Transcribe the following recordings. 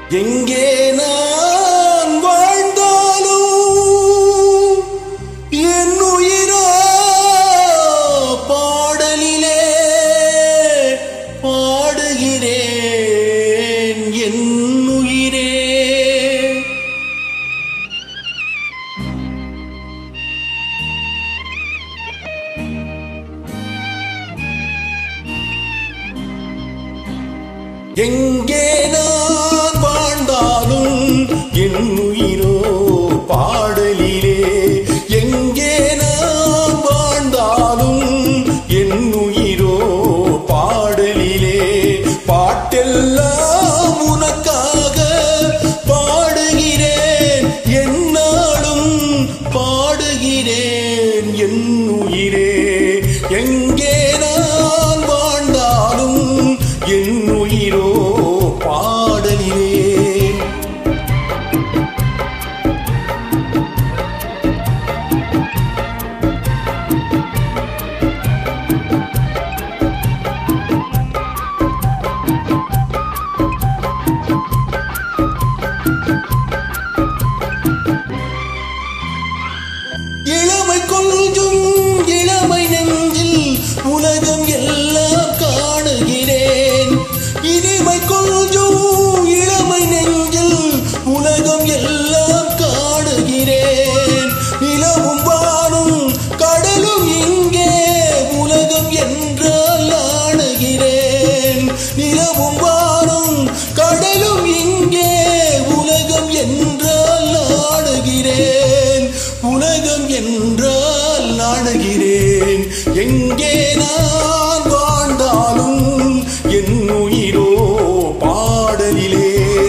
எங்கே நான் வாழ்ந்தாலும் என் உயிரோ பாடலிலே பாடுகிறேன் என் உயிரே எங்கே நான் வாழ்ந்தாலும் என் உயிரோ பாடலிலே எங்கே நான் வாழ்ந்தாலும் என் உயிரோ பாடலிலே பாட்டெல்லாம் உனக்காக பாடுகிறேன் என்னாலும் பாடுகிறேன் என் உயிரே எங்கே நான் வாழ்ந்தாலும் என் உயிரோ பாடலிலே இளமை கொஞ்சும் இளமை நெஞ்சில் உலகம் எல்லாம் காணுகிறேன் இனிமை கொஞ்சும் இளமை நெஞ்சில் உலகம் எல்லாம் காணுகிறேன் நிலவும் வானும் கடலும் இங்கே உலகம் என்றால் ஆணுகிறேன் நிலவும் வானும் கடலும் இங்கே உலகம் என்றால் ஆடுகிறேன் உலகம் என்றால் நாடுகிறேன் எங்கே நான் வாழ்ந்தாலும் என் உயிரோ பாடலிலே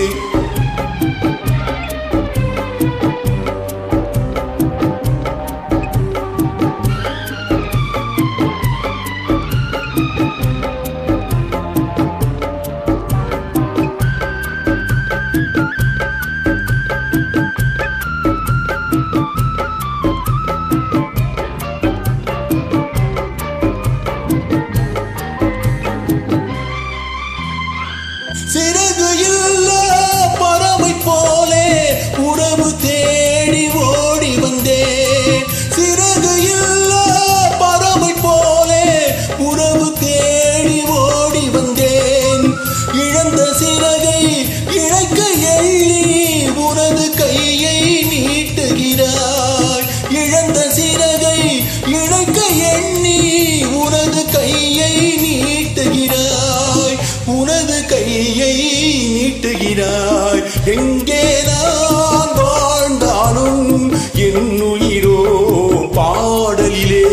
சிறகு இல்ல பறவை போலே உறவு தேடி ஓடி வந்தேன் சிறகு இல்ல பறவை போலே உறவு தேடி ஓடி வந்தேன் இழந்த சிறகை இழைக்க எள்ளி உனது கையை நீட்டுகிறாய் இழந்த சிறகை இழைக்க எண்ணி உனது கையை நீட்டுகிறாய் உனது கையை நீட்டுகிறாய் எங்கே நான் வாழ்ந்தாலும் என் உயிரோ பாடலிலே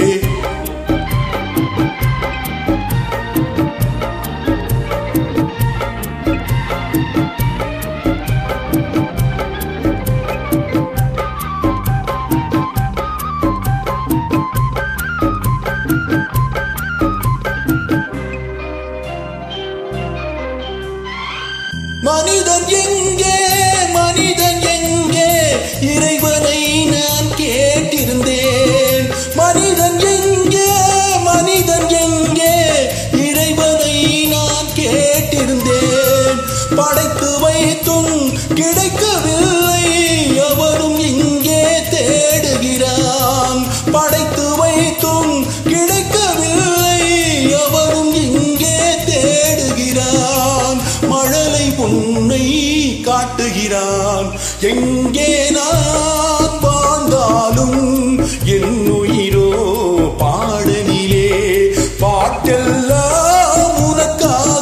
மனிதன் எங்கே மனிதன் எங்கே இறைவனை நான் கேட்டிருந்தேன் மனிதன் எங்கே மனிதன் எங்கே இறைவனை நான் கேட்டிருந்தேன் படைத்து வைத்தும் கிடைக்கவில்லை அவரும் இங்கே தேடுகிறான் படைத்து வைத்தும் கிடைக்கவில்லை அவரும் இங்கே தேடுகிறான் மழலை உன்னை காட்டுகிறான் எங்கே நான் வாழ்ந்தாலும் என் உயிரோ பாடலிலே பாட்டெல்லாம் உனக்காக